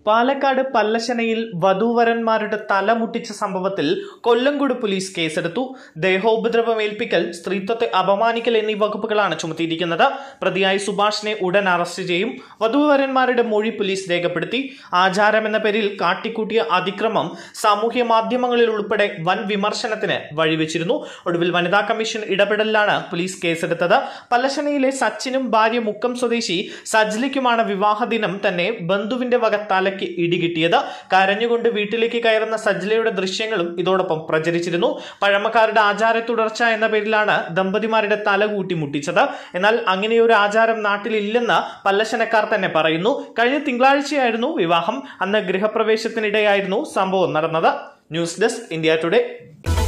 പാലക്കാട് പല്ലശനയിൽ വധൂവരന്മാരുടെ തല മുട്ടിച്ച സംഭവത്തിൽ കൊല്ലംകോട് പോലീസ് കേസെടുത്തു ദേഹോപദ്രവമേൽപ്പിക്കൽ സ്ത്രീത്വത്തെ അപമാനിക്കൽ എന്നീ വകുപ്പുകളാണ് ചുമത്തിയിരിക്കുന്നത് പ്രതിയായ സുഭാഷിനെ ഉടൻ അറസ്റ്റ് ചെയ്യും വധൂവരന്മാരുടെ മൊഴി പോലീസ് രേഖപ്പെടുത്തി ആചാരം എന്ന പേരിൽ കാട്ടിക്കൂട്ടിയ അതിക്രമം സാമൂഹ്യ മാധ്യമങ്ങളിൽ ഉൾപ്പെടെ വൻ വിമർശനത്തിന് വഴിവെച്ചിരുന്നു ഒടുവിൽ വനിതാ കമ്മീഷൻ ഇടപെടലിലാണ് പോലീസ് കേസെടുത്തത് പല്ലശനയിലെ സച്ചിനും ഭാര്യ മുക്കം സ്വദേശി സജ്ലിക്കുമാണ് വിവാഹ ദിനം തന്നെ ബന്ധുവിന്റെ വക തലയ്ക്ക് ഇടികിട്ടിയത് കരഞ്ഞുകൊണ്ട് വീട്ടിലേക്ക് കയറുന്ന സജ്ലയുടെ ദൃശ്യങ്ങളും ഇതോടൊപ്പം പ്രചരിച്ചിരുന്നു പഴമക്കാരുടെ ആചാര തുടർച്ച എന്ന പേരിലാണ് ദമ്പതിമാരുടെ തല കൂട്ടി മുട്ടിച്ചത് എന്നാൽ അങ്ങനെയൊരു ആചാരം നാട്ടിലില്ലെന്ന് പല്ലശനക്കാർ തന്നെ പറയുന്നു കഴിഞ്ഞ തിങ്കളാഴ്ചയായിരുന്നു വിവാഹം അന്ന് ഗൃഹപ്രവേശത്തിനിടെയായിരുന്നു സംഭവം നടന്നത് ന്യൂസ് ഡെസ്ക് ഇന്ത്യ ടുഡേ